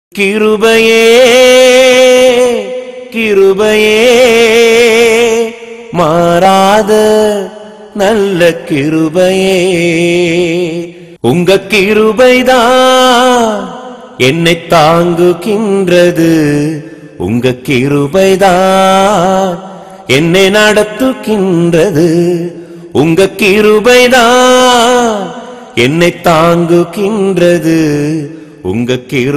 கிருபையே கிருபையே மாறாத நல்ல கிருபையே உங்க கிருபைதான் என்னை தாங்குகின்றது உங்க கிருபைதான் என்னை நடத்துகின்றது உங்க கிருபைதான் என்னை தாங்குகின்றது உங்க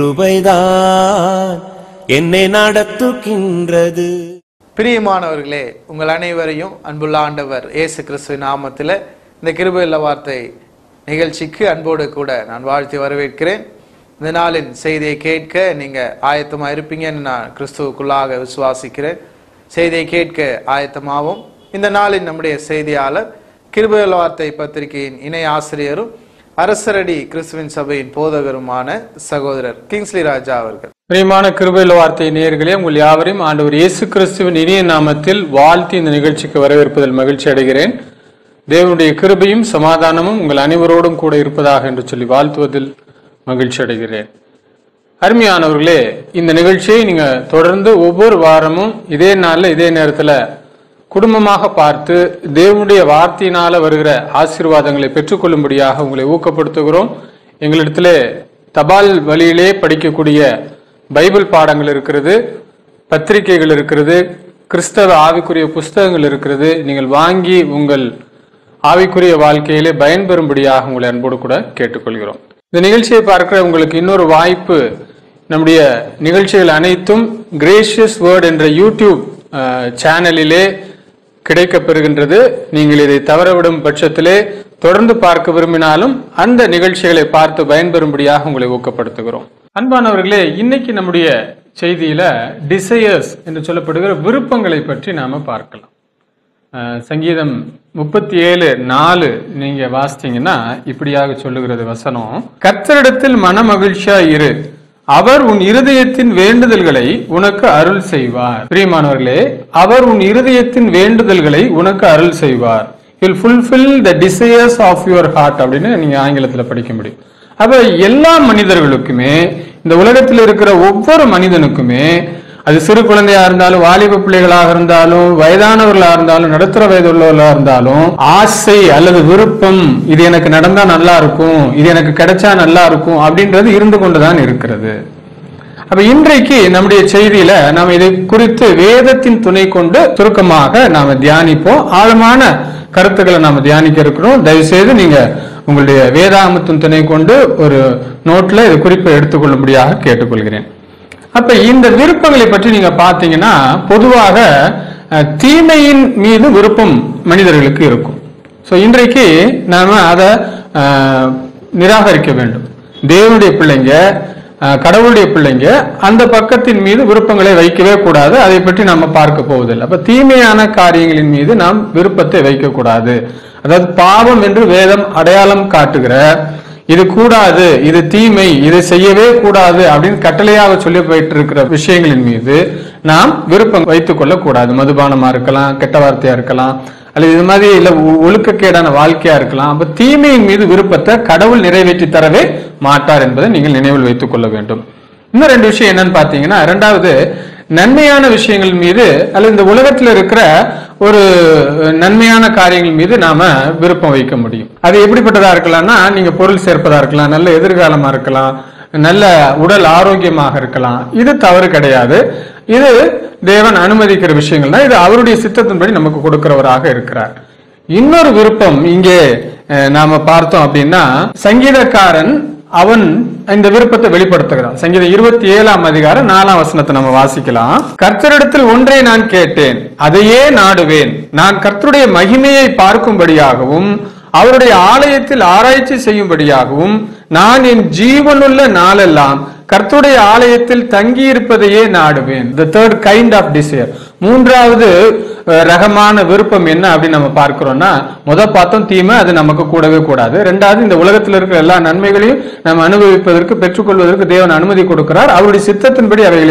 கிருபைதான் என்னை நடத்துகின்றது பிரியமானவர்களே உங்கள் அனைவரையும் அன்புள்ள ஆண்டவர் இயேசு கிறிஸ்துவின் நாமத்தில் இந்த கிருபையுள்ள வார்த்தை நிகழ்ச்சிக்கு அன்போடு கூட நான் வாழ்த்தி வரவேற்கிறேன் இந்த நாளின் செய்தியை கேட்க நீங்க ஆயத்தமா இருப்பீங்கன்னு நான் கிறிஸ்துவுக்குள்ளாக விசுவாசிக்கிறேன் செய்தியை கேட்க ஆயத்தமாவும் இந்த நாளின் நம்முடைய செய்தியாளர் கிருபையுள்ள வார்த்தை பத்திரிகையின் இணை ஆசிரியரும் அரசரடி கிறிஸ்துவின் சபையின் போதகருமான சகோதரர் கிங்ஸ்லி ராஜா அவர்கள் பிரியமான கிருபையில வார்த்தை நேயர்களே உங்கள் யாவரையும் ஆண்டவர் இயேசு கிறிஸ்துவின் இனிய நாமத்தில் வாழ்த்தி இந்த நிகழ்ச்சிக்கு வரவேற்பதில் மகிழ்ச்சி அடைகிறேன் தேவனுடைய கிருபையும் சமாதானமும் உங்கள் அனைவரோடும் கூட இருப்பதாக என்று சொல்லி வாழ்த்துவதில் மகிழ்ச்சி அடைகிறேன் அருமையானவர்களே இந்த நிகழ்ச்சியை நீங்க தொடர்ந்து ஒவ்வொரு வாரமும் இதே நாள்ல இதே நேரத்துல குடும்பமாக பார்த்து தேவனுடைய வார்த்தையினால வருகிற ஆசீர்வாதங்களை பெற்றுக்கொள்ளும்படியாக உங்களை ஊக்கப்படுத்துகிறோம் எங்களிடத்திலே தபால் வழியிலே படிக்கக்கூடிய பைபிள் பாடங்கள் இருக்கிறது பத்திரிகைகள் இருக்கிறது கிறிஸ்தவ ஆவிக்குரிய புஸ்தகங்கள் இருக்கிறது நீங்கள் வாங்கி உங்கள் ஆவிக்குரிய வாழ்க்கையிலே பயன்பெறும்படியாக உங்களை அன்போடு கூட கேட்டுக்கொள்கிறோம் இந்த நிகழ்ச்சியை பார்க்கிற உங்களுக்கு இன்னொரு வாய்ப்பு நம்முடைய நிகழ்ச்சிகள் அனைத்தும் கிரேஷியஸ் வேர்ட் என்ற யூடியூப் அஹ், சேனலிலே கிடைக்கப் பெறுகின்றது நீங்கள் இதை தவறவிடும் பட்சத்திலே தொடர்ந்து பார்க்க விரும்பினாலும் அந்த நிகழ்ச்சிகளை பார்த்து பயன்பெறும்படியாக உங்களை ஊக்கப்படுத்துகிறோம் அன்பானவர்களே இன்னைக்கு நம்முடைய செய்தியில டிசையர்ஸ் என்று சொல்லப்படுகிற விருப்பங்களை பற்றி நாம பார்க்கலாம் அஹ், சங்கீதம் முப்பத்தி ஏழு நாலு நீங்க வாசிச்சீங்கன்னா இப்படியாக சொல்லுகிறது வசனம் கர்த்தரிடத்தில் மன மகிழ்ச்சியா இரு அவர் உன் இருதயத்தின் வேண்டுதல்களை உனக்கு அருள் செய்வார் பிரியமானவர்களே அவர் உன் இருதயத்தின் வேண்டுதல்களை உனக்கு அருள் செய்வார் will fulfil the desires of your heart அப்படின்னு நீங்க ஆங்கிலத்துல படிக்க முடியும் அப்ப எல்லா மனிதர்களுக்குமே இந்த உலகத்தில் இருக்கிற ஒவ்வொரு மனிதனுக்குமே அது சிறு குழந்தையா இருந்தாலும் வாலிப பிள்ளைகளாக இருந்தாலும் வயதானவர்களா இருந்தாலும் நடுத்தர வயது உள்ளவர்களா இருந்தாலும் ஆசை அல்லது விருப்பம் இது எனக்கு நடந்தா நல்லா இருக்கும் இது எனக்கு கிடைச்சா நல்லா இருக்கும் அப்படின்றது இருந்து கொண்டுதான் இருக்கிறது அப்ப இன்றைக்கு நம்முடைய செய்தியில நாம் இதை குறித்து வேதத்தின் துணை கொண்டு சுருக்கமாக நாம தியானிப்போம் ஆழமான கருத்துக்களை நாம தியானிக்க இருக்கிறோம் தயவு செய்து நீங்க உங்களுடைய வேதாமத்தின் துணை கொண்டு ஒரு நோட்ல இது குறிப்பை எடுத்துக்கொள்ளும்படியாக கேட்டுக்கொள்கிறேன் அப்ப இந்த விருப்பங்களை பற்றி நீங்க பாத்தீங்கன்னா பொதுவாக அஹ், தீமையின் மீது விருப்பம் மனிதர்களுக்கு இருக்கும் சோ இன்றைக்கு நாம அதை அஹ், நிராகரிக்க வேண்டும் தேவனுடைய பிள்ளைங்க அஹ், கடவுளுடைய பிள்ளைங்க அந்த பக்கத்தின் மீது விருப்பங்களை வைக்கவே கூடாது அதை பற்றி நாம பார்க்க போவதில்லை அப்ப தீமையான காரியங்களின் மீது நாம் விருப்பத்தை வைக்கக்கூடாது அதாவது பாவம் என்று வேதம் அடையாளம் காட்டுகிற இது கூடாது இது தீமை இதை செய்யவே கூடாது அப்படின்னு கட்டளையாக சொல்லி போயிட்டு இருக்கிற விஷயங்களின் மீது நாம் விருப்பம் வைத்துக் கொள்ள கூடாது மதுபானமா இருக்கலாம் கெட்ட வார்த்தையா இருக்கலாம் அல்லது இது மாதிரி இல்ல ஒ- ஒழுக்கக்கேடான வாழ்க்கையா இருக்கலாம் அப்ப தீமையின் மீது விருப்பத்தை கடவுள் நிறைவேற்றி தரவே மாட்டார் என்பதை நீங்கள் நினைவில் வைத்துக் கொள்ள வேண்டும் இன்னும் ரெண்டு விஷயம் என்னன்னு பாத்தீங்கன்னா ரெண்டாவது நன்மையான விஷயங்கள் மீது அல்லது இந்த உலகத்துல இருக்கிற ஒரு நன்மையான காரியங்கள் மீது நாம விருப்பம் வைக்க முடியும் அது எப்படிப்பட்டதா இருக்கலாம்னா நீங்க பொருள் சேர்ப்பதா இருக்கலாம் நல்ல எதிர்காலமா இருக்கலாம் நல்ல உடல் ஆரோக்கியமாக இருக்கலாம் இது தவறு கிடையாது இது தேவன் அனுமதிக்கிற விஷயங்கள் தான் இது அவருடைய சித்தத்தின்படி நமக்கு கொடுக்கிறவராக இருக்கிறார் இன்னொரு விருப்பம் இங்கே அஹ், நாம பார்த்தோம் அப்படின்னா சங்கீதக்காரன் அவன் இந்த விருப்பத்தை வெளிப்படுத்துகிறான் சங்கீதம் இருபத்தி ஏழாம் அதிகாரம் நாலாம் வசனத்தை நம்ம வாசிக்கலாம் கர்த்தரிடத்தில் ஒன்றை நான் கேட்டேன் அதையே நாடுவேன் நான் கர்த்தருடைய மகிமையை பார்க்கும்படியாகவும் அவருடைய ஆலயத்தில் ஆராய்ச்சி செய்யும்படியாகவும் நான் என் ஜீவனுள்ள நாளெல்லாம் கர்த்தருடைய ஆலயத்தில் தங்கி இருப்பதையே நாடுவேன் the third kind of desire மூன்றாவது அஹ், ரகமான விருப்பம் என்ன அப்படின்னு நம்ம பார்க்கிறோம்னா முத பார்த்தோம் தீமை அது நமக்கு கூடவே கூடாது ரெண்டாவது இந்த உலகத்தில் இருக்கிற எல்லா நன்மைகளையும் நம்ம அனுபவிப்பதற்கு பெற்றுக்கொள்வதற்கு தேவன் அனுமதி கொடுக்கிறார் அவருடைய சித்தத்தின்படி அவைகளை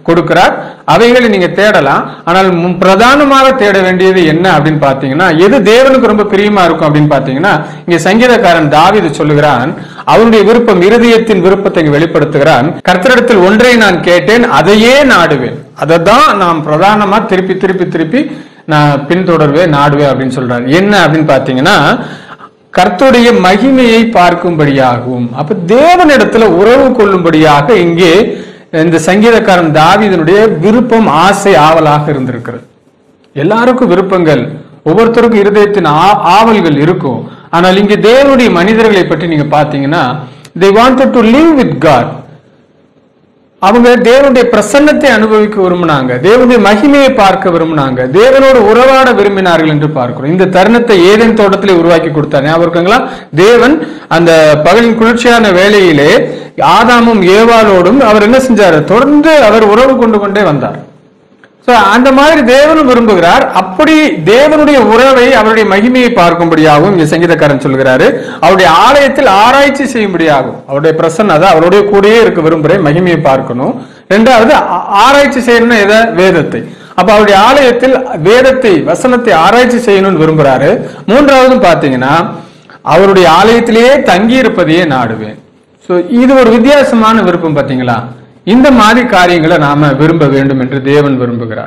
கொடுக்கிறார் அவைகளை நீங்க தேடலாம் ஆனால் மு- பிரதானமாக தேட வேண்டியது என்ன அப்படின்னு பாத்தீங்கன்னா எது தேவனுக்கு ரொம்ப பிரியமா இருக்கும் அப்படின்னு பாத்தீங்கன்னா இங்க சங்கீதக்காரன் தாவீது சொல்லுகிறான் அவனுடைய விருப்பம் இருதயத்தின் விருப்பத்தை இங்க வெளிப்படுத்துகிறான் கர்த்தரிடத்தில் ஒன்றை நான் கேட்டேன் அதையே நாடுவேன் அதை தான் நான் பிரதானமா திருப்பி திருப்பி திருப்பி நான் பின்தொடர்வேன் நாடுவேன் அப்படின்னு சொல்றாரு என்ன அப்படின்னு பாத்தீங்கன்னா கர்த்தருடைய மகிமையை பார்க்கும்படியாகவும் அப்ப தேவனிடத்துல உறவு கொள்ளும்படியாக இங்கே இந்த சங்கீதக்காரன் தாவீதனுடைய விருப்பம் ஆசை ஆவலாக இருந்திருக்கிறது எல்லாருக்கும் விருப்பங்கள் ஒவ்வொருத்தருக்கும் இருதயத்தின் ஆ- ஆவல்கள் இருக்கும் ஆனால் இங்கே தேவனுடைய மனிதர்களை பற்றி நீங்க பாத்தீங்கன்னா they wanted to live with God அவங்க தேவனுடைய பிரசன்னத்தை அனுபவிக்க விரும்பினாங்க தேவனுடைய மகிமையை பார்க்க விரும்பினாங்க தேவனோடு உறவாட விரும்பினார்கள் என்று பார்க்கிறோம் இந்த தருணத்தை ஏதேன் தோட்டத்திலே உருவாக்கி கொடுத்தார் ஞாபகம் இருக்குங்களா தேவன் அந்த பகலின் குளிர்ச்சியான வேளையிலே ஆதாமும் ஏவாளோடும் அவர் என்ன செஞ்சாரு தொடர்ந்து அவர் உறவு கொண்டு கொண்டே வந்தார் So, அந்த மாதிரி தேவனும் விரும்புகிறார் அப்படி தேவனுடைய உறவை அவருடைய மகிமையை பார்க்கும்படியாகவும் இங்க சங்கீதக்காரன் சொல்கிறாரு அவருடைய ஆலயத்தில் ஆராய்ச்சி செய்யும்படியாகும் அவருடைய பிரசன்ன அதான் அவருடைய கூடயே இருக்க விரும்புகிறேன் மகிமையை பார்க்கணும் ரெண்டாவது ஆ- ஆராய்ச்சி செய்யணும் எதை வேதத்தை அப்ப அவருடைய ஆலயத்தில் வேதத்தை வசனத்தை ஆராய்ச்சி செய்யணும்னு விரும்புறாரு மூன்றாவது பாத்தீங்கன்னா அவருடைய ஆலயத்திலேயே தங்கி இருப்பதையே நாடுவேன் சோ இது ஒரு வித்தியாசமான விருப்பம் பாத்தீங்களா இந்த மாதிரி காரியங்களை நாம விரும்ப வேண்டும் என்று தேவன் விரும்புகிறார்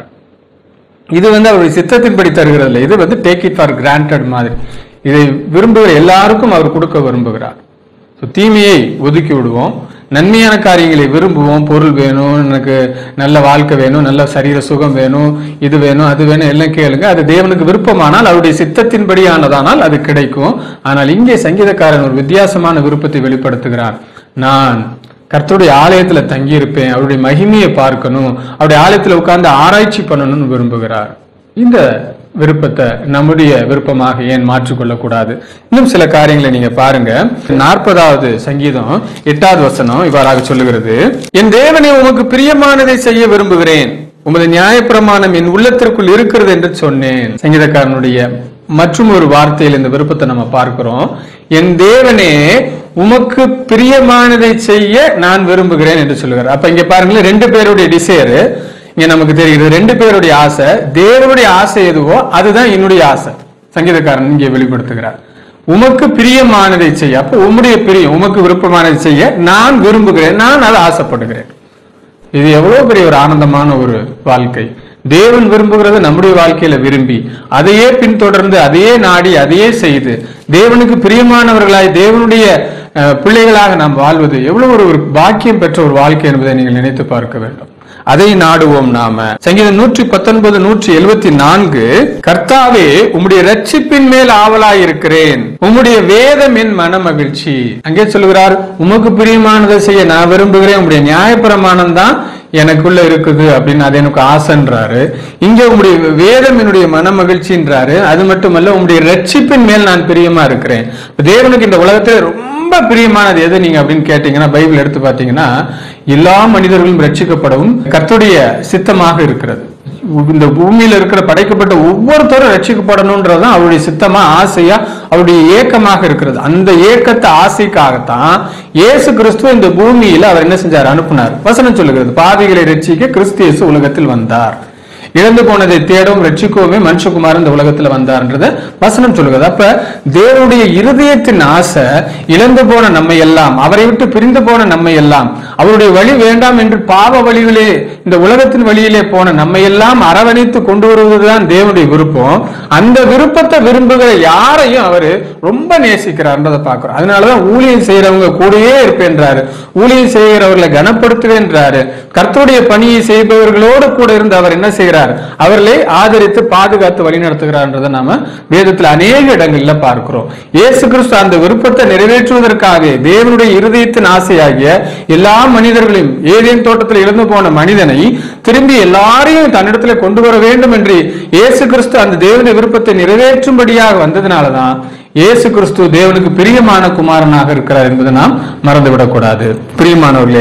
இது வந்து அவருடைய சித்தத்தின்படி தருகிறது இல்லை இது வந்து டேக் இட் ஃபார் கிராண்டட் மாதிரி இதை விரும்புகிற எல்லாருக்கும் அவர் கொடுக்க விரும்புகிறார் ஸோ தீமையை ஒதுக்கி விடுவோம் நன்மையான காரியங்களை விரும்புவோம் பொருள் வேணும் எனக்கு நல்ல வாழ்க்கை வேணும் நல்ல சரீர சுகம் வேணும் இது வேணும் அது வேணும் எல்லாம் கேளுங்க அது தேவனுக்கு விருப்பமானால் அவருடைய சித்தத்தின்படியானதானால் அது கிடைக்கும் ஆனால் இங்கே சங்கீதக்காரன் ஒரு வித்தியாசமான விருப்பத்தை வெளிப்படுத்துகிறார் நான் கர்த்தருடைய ஆலயத்துல தங்கி இருப்பேன் அவருடைய மகிமையை பார்க்கணும் அவருடைய ஆலயத்துல உட்கார்ந்து ஆராய்ச்சி பண்ணணும்னு விரும்புகிறார் இந்த விருப்பத்தை நம்முடைய விருப்பமாக ஏன் மாற்றிக்கொள்ளக்கூடாது இன்னும் சில காரியங்களை நீங்க பாருங்க நாற்பதாவது சங்கீதம் எட்டாவது வசனம் இவ்வாறாக சொல்லுகிறது என் தேவனே உமக்கு பிரியமானதை செய்ய விரும்புகிறேன் உமது நியாயப்பிரமாணம் என் உள்ளத்திற்குள் இருக்கிறது என்று சொன்னேன் சங்கீதக்காரனுடைய மற்றும் ஒரு வார்த்தையில் இந்த விருப்பத்தை நம்ம பார்க்கிறோம் என் தேவனே உமக்கு பிரியமானதை செய்ய நான் விரும்புகிறேன் என்று சொல்லுகிறார் அப்ப இங்க பாருங்களேன் ரெண்டு பேருடைய டிசையர் இங்க நமக்கு தெரிகிறது ரெண்டு பேருடைய ஆசை தேவனுடைய ஆசை எதுவோ அதுதான் என்னுடைய ஆசை சங்கீதக்காரன் இங்கே வெளிப்படுத்துகிறார் உமக்கு பிரியமானதை செய்ய அப்ப உம்முடைய பிரியம் உமக்கு விருப்பமானதை செய்ய நான் விரும்புகிறேன் நான் அதை ஆசைப்படுகிறேன் இது எவ்வளவு பெரிய ஒரு ஆனந்தமான ஒரு வாழ்க்கை தேவன் விரும்புகிறது நம்முடைய வாழ்க்கையில விரும்பி அதையே பின்தொடர்ந்து அதையே நாடி அதையே செய்து தேவனுக்கு பிரியமானவர்களாய் தேவனுடைய அஹ், பிள்ளைகளாக நாம் வாழ்வது எவ்வளவு ஒரு ஒரு பாக்கியம் பெற்ற ஒரு வாழ்க்கை என்பதை நீங்கள் நினைத்து பார்க்க வேண்டும் அதை நாடுவோம் நாம சங்கீதம் நூற்றி பத்தொன்பது நூற்றி எழுபத்தி நான்கு கர்த்தாவே உம்முடைய ரட்சிப்பின் மேல் ஆவலாய் இருக்கிறேன் உம்முடைய வேதம் என் மன மகிழ்ச்சி அங்கே சொல்லுகிறார் உமக்கு பிரியமானதை செய்ய நான் விரும்புகிறேன் உம்முடைய நியாயப்பிரமாணம் தான் எனக்குள்ள இருக்குது அப்படின்னு அது எனக்கு ஆசைன்றாரு இங்க உம்முடைய வேதம் என்னுடைய மன மகிழ்ச்சின்றாரு அது மட்டுமல்ல உம்முடைய ரட்சிப்பின் மேல் நான் பிரியமா இருக்கிறேன் தேவனுக்கு இந்த உலகத்துல ரொம்ப பிரியமானது எது நீங்க அப்படின்னு கேட்டீங்கன்னா பைபிள் எடுத்து பார்த்தீங்கன்னா எல்லா மனிதர்களும் ரட்சிக்கப்படவும் கர்த்தருடைய சித்தமாக இருக்கிறது இந்த பூமியில இருக்கிற படைக்கப்பட்ட ஒவ்வொருத்தரும் ரட்சிக்கப்படணும்ன்றதுதான் அவருடைய சித்தமா ஆசையா அவருடைய ஏக்கமாக இருக்கிறது அந்த ஏக்கத்தை ஆசைக்காகத்தான் இயேசு கிறிஸ்து இந்த பூமியில அவர் என்ன செஞ்சார் அனுப்புனார் வசனம் சொல்லுகிறது பாவிகளை ரட்சிக்க கிறிஸ்து இயேசு உலகத்தில் வந்தார் இழந்து போனதை தேடவும் ரட்சிக்கவுமே மனுஷகுமார் இந்த உலகத்துல வந்தார்ன்றத வசனம் சொல்லுகிறது அப்ப தேவனுடைய இருதயத்தின் ஆசை இழந்து போன நம்மை எல்லாம் அவரை விட்டு பிரிந்து போன நம்மை எல்லாம் அவருடைய வழி வேண்டாம் என்று பாவ வழியிலே இந்த உலகத்தின் வழியிலே போன நம்மை எல்லாம் அரவணைத்து கொண்டு வருவதுதான் தேவனுடைய விருப்பம் அந்த விருப்பத்தை விரும்புகிற யாரையும் அவரு ரொம்ப நேசிக்கிறார்ன்றதை பார்க்கிறோம் அதனாலதான் ஊழியம் செய்யறவங்க கூடயே இருப்பேன்றாரு ஊழியம் செய்கிறவர்களை கனப்படுத்துவேன்றாரு கர்த்தருடைய பணியை செய்பவர்களோடு கூட இருந்து அவர் என்ன செய்கிறார் அவர்களை ஆதரித்து பாதுகாத்து வழிநடத்துகிறார்ன்றதை நாம வேதத்தில் அநேக இடங்கள்ல பார்க்கிறோம் இயேசு கிறிஸ்து அந்த விருப்பத்தை நிறைவேற்றுவதற்காக தேவனுடைய இருதயத்தின் ஆசையாகிய எல்லா மனிதர்களையும் ஏதேன் தோட்டத்தில் இழந்து போன மனிதனை திரும்பி எல்லாரையும் தன்னிடத்துல கொண்டு வர வேண்டும் என்று இயேசு கிறிஸ்து அந்த தேவனுடைய விருப்பத்தை நிறைவேற்றும்படியாக வந்ததுனாலதான் இயேசு கிறிஸ்து தேவனுக்கு பிரியமான குமாரனாக இருக்கிறார் என்பதை நாம் மறந்துவிடக்கூடாது பிரியமானவர்களே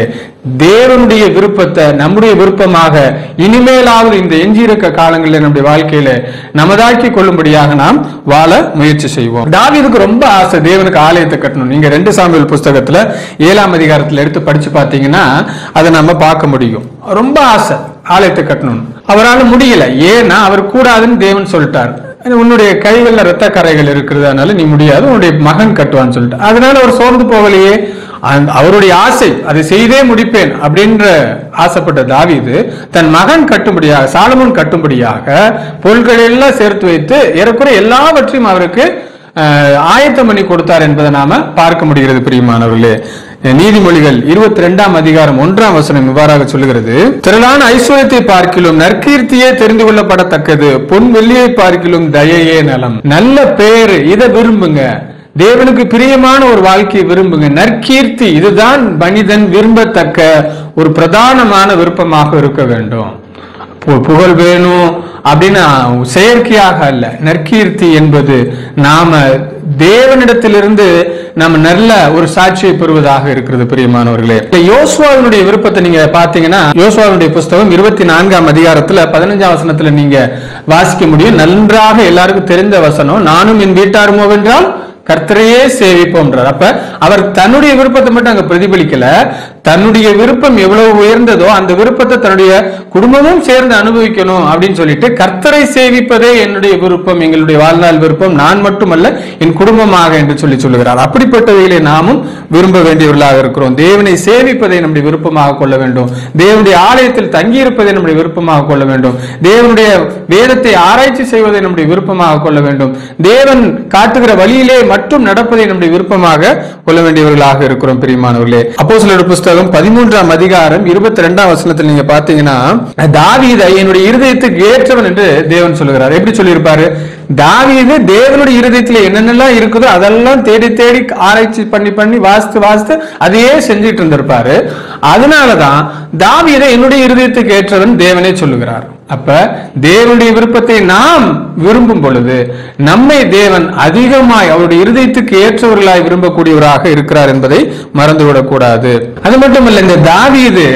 தேவனுடைய விருப்பத்தை நம்முடைய விருப்பமாக இனிமேலாவது இந்த எஞ்சியிருக்க காலங்களில் நம்முடைய வாழ்க்கையில நமதாக்கி கொள்ளும்படியாக நாம் வாழ முயற்சி செய்வோம் தாவீதுக்கு ரொம்ப ஆசை தேவனுக்கு ஆலயத்தை கட்டணும் நீங்க ரெண்டு சாமியல் புஸ்தகத்துல ஏழாம் அதிகாரத்துல எடுத்து படிச்சு பார்த்தீங்கன்னா அதை நம்ம பார்க்க முடியும் ரொம்ப ஆசை ஆலயத்தை கட்டணும் அவரால் முடியல ஏன்னா அவர் கூடாதுன்னு தேவன் சொல்லிட்டார் உன்னுடைய கைகள்ல ரத்த கரைகள் இருக்கிறது அதனால நீ முடியாது உன்னுடைய மகன் கட்டுவான்னு சொல்லிட்டு அதனால அவர் சோர்ந்து போகலையே அந்த- அவருடைய ஆசை அதை செய்தே முடிப்பேன் அப்படின்ற ஆசைப்பட்ட தாவீது தன் மகன் கட்டும்படியாக சாலமோன் கட்டும்படியாக பொருட்களை எல்லாம் சேர்த்து வைத்து ஏறக்குறைய எல்லாவற்றையும் அவருக்கு அஹ், ஆயத்தம் பண்ணி கொடுத்தார் என்பதை நாம பார்க்க முடிகிறது பிரியமானவர்களே நீதிமொழிகள் இருபத்தி ரெண்டாம் அதிகாரம் ஒன்றாம் வசனம் இவ்வாறாக சொல்லுகிறது திரளான ஐஸ்வர்யத்தை பார்க்கிலும் நற்கீர்த்தியே தெரிந்து கொள்ளப்படத்தக்கது பொன் வெள்ளியை பார்க்கிலும் தயையே நலம் நல்ல பேரு இதை விரும்புங்க தேவனுக்கு பிரியமான ஒரு வாழ்க்கையை விரும்புங்க நற்கீர்த்தி இதுதான் மனிதன் விரும்பத்தக்க ஒரு பிரதானமான விருப்பமாக இருக்க வேண்டும் பு- புகழ் வேணும் அப்படின்னு செயற்கையாக அல்ல நற்கீர்த்தி என்பது நாம தேவனிடத்திலிருந்து நம்ம நல்ல ஒரு சாட்சியை பெறுவதாக இருக்கிறது பிரியமானவர்களே இந்த யோசுவாவினுடைய விருப்பத்தை நீங்க பாத்தீங்கன்னா யோசுவாவினுடைய புஸ்தகம் இருபத்தி நான்காம் அதிகாரத்துல பதினஞ்சாம் வசனத்துல நீங்க வாசிக்க முடியும் நன்றாக எல்லாருக்கும் தெரிந்த வசனம் நானும் என் வீட்டாருமோ என்றால் கர்த்தரையே சேவிப்போம்ன்றார் அப்ப அவர் தன்னுடைய விருப்பத்தை மட்டும் அங்க பிரதிபலிக்கல தன்னுடைய விருப்பம் எவ்வளவு உயர்ந்ததோ அந்த விருப்பத்தை தன்னுடைய குடும்பமும் சேர்ந்து அனுபவிக்கணும் அப்படின்னு சொல்லிட்டு கர்த்தரை சேவிப்பதே என்னுடைய விருப்பம் எங்களுடைய வாழ்நாள் விருப்பம் நான் மட்டுமல்ல என் குடும்பமாக என்று சொல்லி சொல்லுகிறார் அப்படிப்பட்டவைகளை நாமும் விரும்ப வேண்டியவர்களாக இருக்கிறோம் தேவனை சேவிப்பதை நம்முடைய விருப்பமாக கொள்ள வேண்டும் தேவனுடைய ஆலயத்தில் தங்கியிருப்பதை நம்முடைய விருப்பமாக கொள்ள வேண்டும் தேவனுடைய வேதத்தை ஆராய்ச்சி செய்வதை நம்முடைய விருப்பமாக கொள்ள வேண்டும் தேவன் காட்டுகிற வழியிலே மட்டும் நடப்பதை நம்முடைய விருப்பமாக கொள்ள வேண்டியவர்களாக இருக்கிறோம் பிரியமானவர்களே அப்போ சிலர் புஸ்தகம் பதிமூன்றாம் அதிகாரம் இருபத்தி ரெண்டாம் வசனத்தில் நீங்க பாத்தீங்கன்னா தாவீதை என்னுடைய இருதயத்துக்கு ஏற்றவன் என்று தேவன் சொல்லுகிறார் எப்படி சொல்லியிருப்பாரு தாவீது தேவனுடைய இருதயத்துல என்னென்னலாம் இருக்குதோ அதெல்லாம் தேடி தேடி ஆராய்ச்சி பண்ணி பண்ணி வாசித்து வாசித்து அதையே செஞ்சுட்டு இருந்திருப்பாரு அதனாலதான் தாவீதை என்னுடைய இருதயத்துக்கு ஏற்றவன் தேவனே சொல்லுகிறார் அப்ப தேவனுடைய விருப்பத்தை நாம் விரும்பும் பொழுது நம்மை தேவன் அதிகமாய் அவருடைய இருதயத்துக்கு ஏற்றவர்களாய் விரும்பக்கூடியவராக இருக்கிறார் என்பதை மறந்துவிடக் கூடாது அது மட்டுமல்ல இந்த தாவீது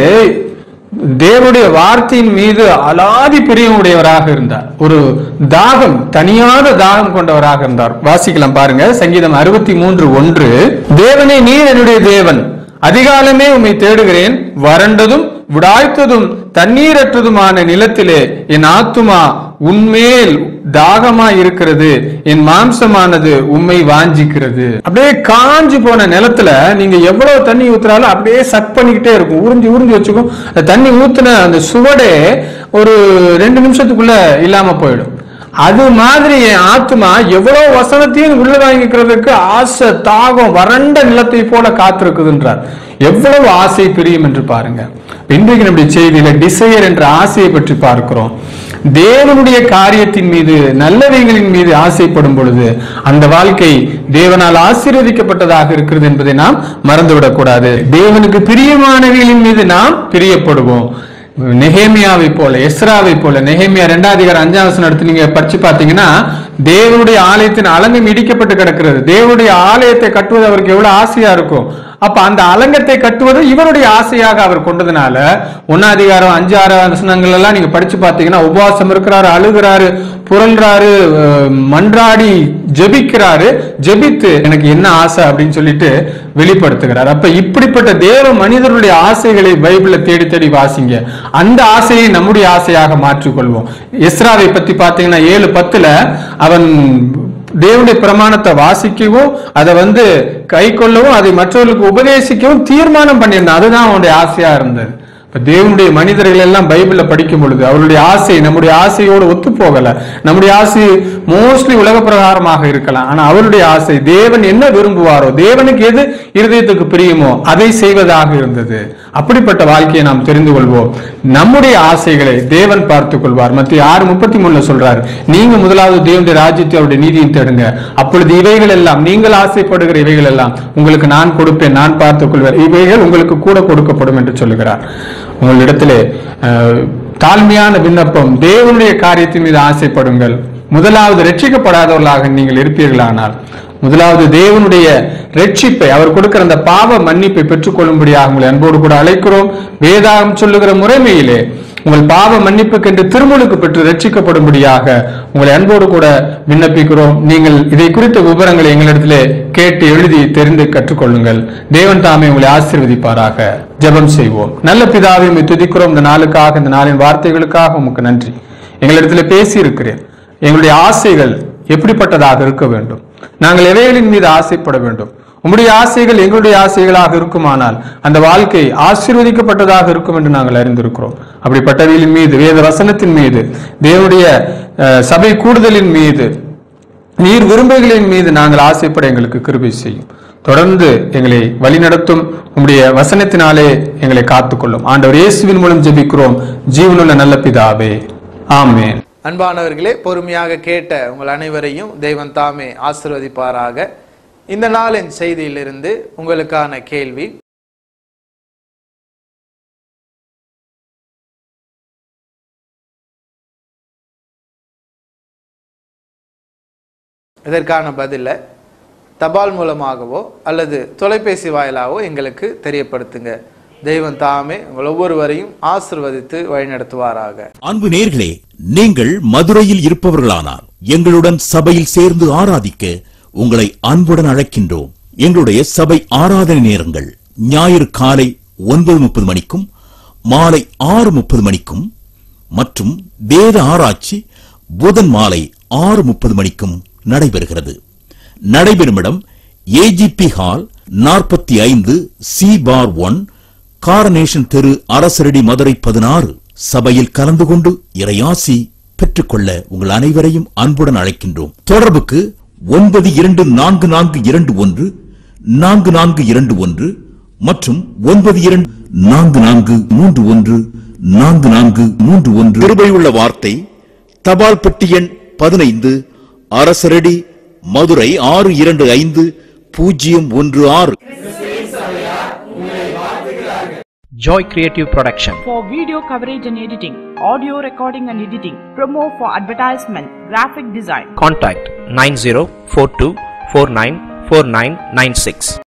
தேவனுடைய வார்த்தையின் மீது அலாதி பிரியமுடையவராக இருந்தார் ஒரு தாகம் தனியாத தாகம் கொண்டவராக இருந்தார் வாசிக்கலாம் பாருங்க சங்கீதம் அறுபத்தி மூன்று ஒன்று தேவனே நீர் என்னுடைய தேவன் அதிகாலமே உம்மை தேடுகிறேன் வறண்டதும் விடாய்த்ததும் தண்ணீரற்றதுமான நிலத்திலே என் ஆத்துமா உன்மேல் தாகமாய் இருக்கிறது என் மாம்சமானது உம்மை வாஞ்சிக்கிறது அப்படியே காஞ்சு போன நிலத்துல நீங்க எவ்வளவு தண்ணி ஊத்துறாலும் அப்படியே சக் பண்ணிக்கிட்டே இருக்கும் உறிஞ்சி உறிஞ்சி வச்சுக்கும் அந்த தண்ணி ஊத்துன அந்த சுவடே ஒரு ரெண்டு நிமிஷத்துக்குள்ள இல்லாம போயிடும் அது மாதிரி என் ஆத்மா எவ்வளவு வசனத்தையும் உள்ள வாங்கிக்கிறதுக்கு ஆசை தாகம் வறண்ட நிலத்தை போல காத்திருக்குதுன்றார் எவ்வளவு ஆசை பிரியும் என்று பாருங்க இன்றைக்கு நம்முடைய செய்தியில டிசையர் என்ற ஆசையை பற்றி பார்க்கிறோம் தேவனுடைய காரியத்தின் மீது நல்லவைகளின் மீது ஆசைப்படும் பொழுது அந்த வாழ்க்கை தேவனால் ஆசீர்வதிக்கப்பட்டதாக இருக்கிறது என்பதை நாம் மறந்துவிடக் கூடாது தேவனுக்கு பிரியமானவைகளின் மீது நாம் பிரியப்படுவோம் நெஹேமியாவை போல எஸ்ராவை போல நெஹேமியா ரெண்டாம் அதிகாரம் அஞ்சாம் வசனம் எடுத்து நீங்க படிச்சு பாத்தீங்கன்னா தேவனுடைய ஆலயத்தின் அலங்கம் இடிக்கப்பட்டு கிடக்கிறது தேவனுடைய ஆலயத்தை கட்டுவது அவருக்கு எவ்வளவு ஆசையா இருக்கும் அப்ப அந்த அலங்கத்தை கட்டுவது இவருடைய ஆசையாக அவர் கொண்டதுனால ஒன்னாதிகாரம் அஞ்சு ஆறு வசனங்கள் எல்லாம் நீங்க படிச்சு பாத்தீங்கன்னா உபவாசம் இருக்கிறாரு அழுகிறாரு புரள்றாரு அஹ், மன்றாடி ஜெபிக்கிறாரு ஜெபித்து எனக்கு என்ன ஆசை அப்படின்னு சொல்லிட்டு வெளிப்படுத்துகிறார் அப்ப இப்படிப்பட்ட தேவ மனிதருடைய ஆசைகளை பைபிள்ல தேடி தேடி வாசிங்க அந்த ஆசையை நம்முடைய ஆசையாக மாற்றிக்கொள்வோம் எஸ்ராவை பத்தி பாத்தீங்கன்னா ஏழு பத்துல அவன் தேவனுடைய பிரமாணத்தை வாசிக்கவும் அதை வந்து கை கொள்ளவும் அதை மற்றவர்களுக்கு உபதேசிக்கவும் தீர்மானம் பண்ணியிருந்தான் அதுதான் அவனுடைய ஆசையா இருந்தது இப்ப தேவனுடைய மனிதர்கள் எல்லாம் பைபிள்ல படிக்கும் பொழுது அவருடைய ஆசை நம்முடைய ஆசையோடு ஒத்து போகல நம்முடைய ஆசை மோஸ்ட்லி உலக பிரகாரமாக இருக்கலாம் ஆனா அவருடைய ஆசை தேவன் என்ன விரும்புவாரோ தேவனுக்கு எது இருதயத்துக்கு பிரியுமோ அதை செய்வதாக இருந்தது அப்படிப்பட்ட வாழ்க்கையை நாம் தெரிந்து கொள்வோம் நம்முடைய ஆசைகளை தேவன் பார்த்துக் கொள்வார் மத்திய ஆறு முப்பத்தி மூணுல சொல்றாரு நீங்க முதலாவது தேவனுடைய ராஜ்யத்தை அவருடைய நீதியை தேடுங்க அப்பொழுது இவைகள் எல்லாம் நீங்கள் ஆசைப்படுகிற இவைகள் எல்லாம் உங்களுக்கு நான் கொடுப்பேன் நான் பார்த்துக் கொள்வேன் இவைகள் உங்களுக்கு கூட கொடுக்கப்படும் என்று சொல்லுகிறார் உங்களிடத்திலே அஹ், தாழ்மையான விண்ணப்பம் தேவனுடைய காரியத்தின் மீது ஆசைப்படுங்கள் முதலாவது ரட்சிக்கப்படாதவர்களாக நீங்கள் இருப்பீர்களானால் முதலாவது தேவனுடைய ரட்சிப்பை அவர் கொடுக்கிற அந்த பாவ மன்னிப்பை பெற்றுக்கொள்ளும்படியாக உங்களை அன்போடு கூட அழைக்கிறோம் வேதாகம் சொல்லுகிற முறைமையிலே உங்கள் பாவ மன்னிப்புக்கென்று திருமுழுக்கு பெற்று ரட்சிக்கப்படும்படியாக உங்களை அன்போடு கூட விண்ணப்பிக்கிறோம் நீங்கள் இதை குறித்த விவரங்களை எங்களிடத்திலே கேட்டு எழுதி தெரிந்து கற்றுக்கொள்ளுங்கள் தேவன் தாமே உங்களை ஆசீர்வதிப்பாராக ஜெபம் செய்வோம் நல்ல பிதாவை உம்மை துதிக்கிறோம் இந்த நாளுக்காக இந்த நாளின் வார்த்தைகளுக்காக உமக்கு நன்றி எங்களிடத்தில் பேசி இருக்கிறேன் எங்களுடைய ஆசைகள் எப்படிப்பட்டதாக இருக்க வேண்டும் நாங்கள் எவைகளின் மீது ஆசைப்பட வேண்டும் உம்முடைய ஆசைகள் எங்களுடைய ஆசைகளாக இருக்குமானால் அந்த வாழ்க்கை ஆசீர்வதிக்கப்பட்டதாக இருக்கும் என்று நாங்கள் அறிந்திருக்கிறோம் அப்படிப்பட்டவைகளின் மீது வேத வசனத்தின் மீது தேவனுடைய அஹ், சபை கூடுதலின் மீது நீர் விரும்புகளின் மீது நாங்கள் ஆசைப்பட எங்களுக்கு கிருபை செய்யும் தொடர்ந்து எங்களை வழிநடத்தும் உம்முடைய வசனத்தினாலே எங்களை காத்துக்கொள்ளும் ஆண்டவர் இயேசுவின் மூலம் ஜெபிக்கிறோம் ஜீவனுள்ள நல்ல பிதாவே ஆமென் அன்பானவர்களே பொறுமையாக கேட்ட உங்கள் அனைவரையும் தெய்வன் தாமே ஆசிர்வதிப்பாராக இந்த நாளின் செய்தியிலிருந்து உங்களுக்கான கேள்வி இதற்கான பதிலை தபால் மூலமாகவோ அல்லது தொலைபேசி வாயிலாகவோ எங்களுக்கு தெரியப்படுத்துங்க தெய்வம் தாமே உங்கள் ஒவ்வொருவரையும் ஆசிர்வதித்து வழிநடத்துவாராக அன்பு நேர்களே நீங்கள் மதுரையில் இருப்பவர்களானார் எங்களுடன் சபையில் சேர்ந்து ஆராதிக்க உங்களை அன்புடன் அழைக்கின்றோம் எங்களுடைய சபை ஆராதனை நேரங்கள் ஞாயிறு காலை ஒன்பது முப்பது மணிக்கும் மாலை ஆறு முப்பது மணிக்கும் மற்றும் வேத ஆராய்ச்சி புதன் மாலை ஆறு முப்பது மணிக்கும் நடைபெறுகிறது நடைபெறும் இடம் ஏஜிபி ஹால் நாற்பத்தி ஐந்து சி பார் ஒன் காரனேஷன் தெரு அரசரடி மதுரை பதினாறு சபையில் கலந்து கொண்டு இறையாசி பெற்றுக்கொள்ள உங்கள் அனைவரையும் அன்புடன் அழைக்கின்றோம் தொடர்புக்கு ஒன்பது இரண்டு நான்கு நான்கு இரண்டு ஒன்று நான்கு நான்கு இரண்டு ஒன்று மற்றும் ஒன்பது இரண்டு நான்கு நான்கு மூன்று ஒன்று நான்கு நான்கு மூன்று ஒன்று கிருபையுள்ள வார்த்தை தபால் பெட்டி எண் பதினைந்து அரசரடி மதுரை ஆறு இரண்டு ஐந்து பூஜ்ஜியம் ஒன்று ஆறு Joy Creative Production. for video coverage and editing, audio recording and editing, promo for advertisement, graphic design. Contact 9042494996.